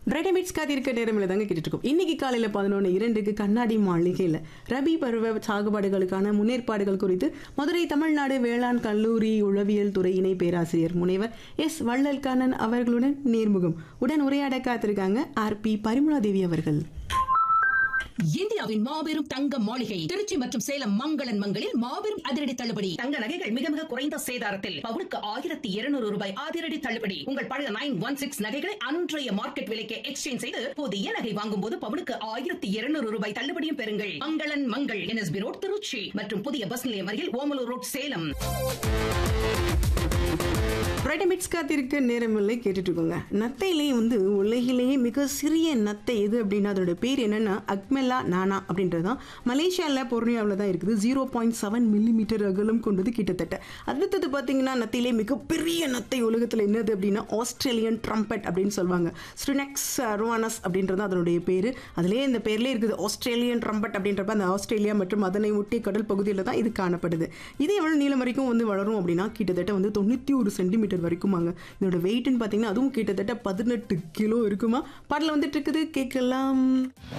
பிரைடமிட்ஸ் காத்திருக்க நேரமில் தாங்க கேட்டுட்டு இருக்கோம் இன்னைக்கு காலையில் பதினொன்று இரண்டுக்கு கண்ணாடி மாளிகையில் ரபி பருவ சாகுபாடுகளுக்கான முன்னேற்பாடுகள் குறித்து மதுரை தமிழ்நாடு வேளாண் கல்லூரி உளவியல் துறை இணை பேராசிரியர் முனைவர் எஸ் வள்ளல் கண்ணன் அவர்களுடன் நேர்முகம் உடன் உரையாட காத்திருக்காங்க ஆர் பி பரிமளாதேவி அவர்கள் இந்தியாவின் மாபெரும் தங்க மாளிகை திருச்சி மற்றும் சேலம் மங்களன் மங்களில் மாபெரும் அதிரடி தள்ளுபடி தங்க நகைகள் மிக மிக குறைந்த சேதாரத்தில் பவுனுக்கு ஆயிரத்தி இருநூறு ரூபாய் அதிரடி தள்ளுபடி உங்கள் பழைய நைன் ஒன் சிக்ஸ் நகைகளை அன்றைய மார்க்கெட் விலைக்கு எக்ஸ்சேஞ்ச் செய்து புதிய நகை வாங்கும் போது பவுனுக்கு ஆயிரத்தி இருநூறு ரூபாய் தள்ளுபடியும் பெறுங்கள் மங்களன் மங்கள் என்எஸ்பி ரோட் திருச்சி மற்றும் புதிய பஸ் நிலையம் அருகில் ஓமலூர் ரோட் சேலம் பிரைடமிட்ஸ் காத்திருக்க நேரமில்லை கேட்டுட்டு இருக்கோங்க நத்தையிலேயே வந்து உலகிலேயே மிக சிறிய நத்தை எது அப்படின்னா அதோட பேர் என்னன்னா அக்மெல்லா நானா அப்படின்றது தான் மலேசியாவில் பொர்னியாவில் தான் இருக்குது ஜீரோ பாயிண்ட் செவன் மில்லிமீட்டர் அகலம் கொண்டது கிட்டத்தட்ட அடுத்தது பார்த்தீங்கன்னா நத்தையிலே மிகப்பெரிய நத்தை உலகத்தில் என்னது அப்படின்னா ஆஸ்திரேலியன் ட்ரம்பட் அப்படின்னு சொல்லுவாங்க ஸ்ரினெக்ஸ் அருவானஸ் அப்படின்றது அதனுடைய பேர் அதுலேயே இந்த பேர்லேயே இருக்குது ஆஸ்திரேலியன் ட்ரம்பட் அப்படின்றப்ப அந்த ஆஸ்திரேலியா மற்றும் அதனை ஒட்டிய கடல் பகுதியில் தான் இது காணப்படுது இது எவ்வளோ நீளம் வரைக்கும் வந்து வளரும் அப்படின்னா கிட்டத்தட்ட வந்து தொண்ணூற்றி ஒரு சென்டிமீட்டர் வரைக்குமாங்க இதோட வெயிட்னு பார்த்தீங்கன்னா அதுவும் கிட்டத்தட்ட பதினெட்டு கிலோ இருக்குமா பாடல வந்துட்டு இருக்குது கேட்கலாம்